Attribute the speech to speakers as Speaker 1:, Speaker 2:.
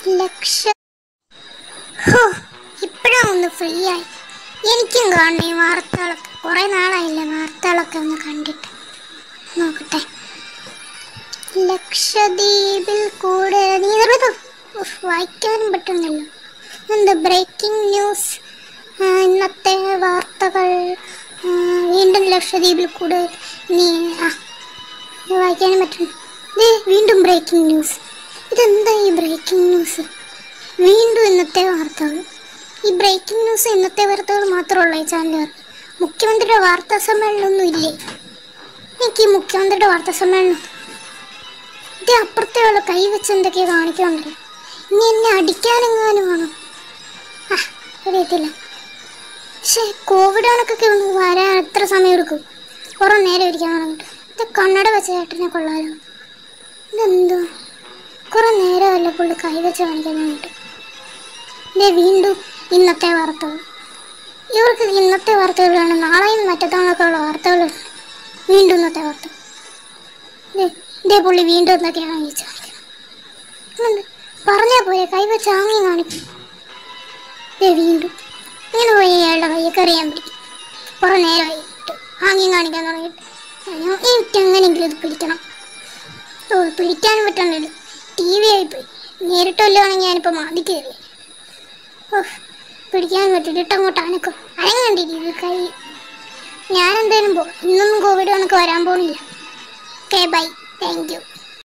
Speaker 1: ലക്ഷ ഹോ ഇപ്പോഴാ ഒന്ന് ഫ്രീ ആയി എനിക്കും കാണണം ഈ വാർത്തകളൊക്കെ കുറേ നാളായില്ലേ വാർത്തകളൊക്കെ ഒന്ന് കണ്ടിട്ട് നോക്കട്ടെ ലക്ഷദ്വീപിൽ കൂടെ നീ നിർത്തോ ഉഫ്, വായിക്കാനും പറ്റുന്നില്ല എന്ത് ബ്രേക്കിംഗ് ന്യൂസ് ആ, ഇന്നത്തെ വാർത്തകൾ ആ, വീണ്ടും ലക്ഷദ്വീപിൽ കൂടെ നീ ആ ഇത് വായിക്കാനും പറ്റുന്നു ദേ വീണ്ടും ബ്രേക്കിംഗ് ന്യൂസ് ഇതെന്താ ഈ ബ്രേക്കിംഗ് ന്യൂസ് വീണ്ടും ഇന്നത്തെ വാർത്തകൾ ഈ ബ്രേക്കിംഗ് ന്യൂസ് ഇന്നത്തെ വാർത്തകൾ മാത്രമുള്ള ഈ ചാനലുകാർ മുഖ്യമന്ത്രിയുടെ വാർത്താ സമ്മേളനമൊന്നും ഇല്ലേ എനിക്ക് ഈ മുഖ്യമന്ത്രിയുടെ വാർത്താ സമ്മേളനം ഇത് അപ്പുറത്തെയുള്ള കൈ വെച്ച് എന്തൊക്കെയാ കാണിക്കുന്നുണ്ടല്ലോ ഇനി എന്നെ അടിക്കാനെങ്ങാനും ആണോ ആ അറിയത്തില്ല പക്ഷേ കോവിഡ് കണക്കൊക്കെ ഒന്ന് വരാൻ എത്ര സമയം എടുക്കും കുറേ നേരം ഇരിക്കാൻ പറഞ്ഞിട്ട് ഇത് കണ്ണട വെച്ച ചേട്ടനെ കൊള്ളാലോ ഇതെന്തോ കുറെ നേരമല്ല പുള്ളി കൈവച്ച് കാണിക്കാൻ വേണ്ടിട്ട് ദേ വീണ്ടും ഇന്നത്തെ വാർത്തകൾ ഇവർക്ക് ഇന്നത്തെ വാർത്തകളാണ് നാളെയും മറ്റന്നാളൊക്കെ ഉള്ള വാർത്തകൾ വീണ്ടും ഇന്നത്തെ വാർത്ത ദേ ഇതേ പുള്ളി വീണ്ടും എന്തൊക്കെയാണ് വെച്ച് കാണിക്കുന്നത് പറഞ്ഞാൽ പോരെ കൈവച്ച് ആങ്ങി കാണിക്കും ദേ വീണ്ടും ഇങ്ങനെ പോയി അയാളുടെ കൈയൊക്കെ അറിയാൻ പിടിക്കും കുറെ നേരമായിട്ട് ആംഗ്യം കാണിക്കാൻ തുടങ്ങിയിട്ട് ഞാൻ എനിക്ക് എങ്ങനെയെങ്കിലും ഇത് പിടിക്കണം ഓ പിടിക്കാനും പറ്റണില്ല ടി വി ആയിപ്പോയി നേരിട്ട് വല്ലതാണെങ്കിൽ ഞാനിപ്പോൾ മാതി കയറി ഓ പിടിക്കാൻ പറ്റില്ല ഇട്ടങ്ങോട്ട് അനക്കും അനങ്ങണ്ടിരിക്കും കൈ ഞാൻ എന്തായാലും പോ ഇന്നൊന്നും കോവിഡ് കണക്ക് വരാൻ പോണില്ല ഓക്കെ ബൈ താങ്ക് യു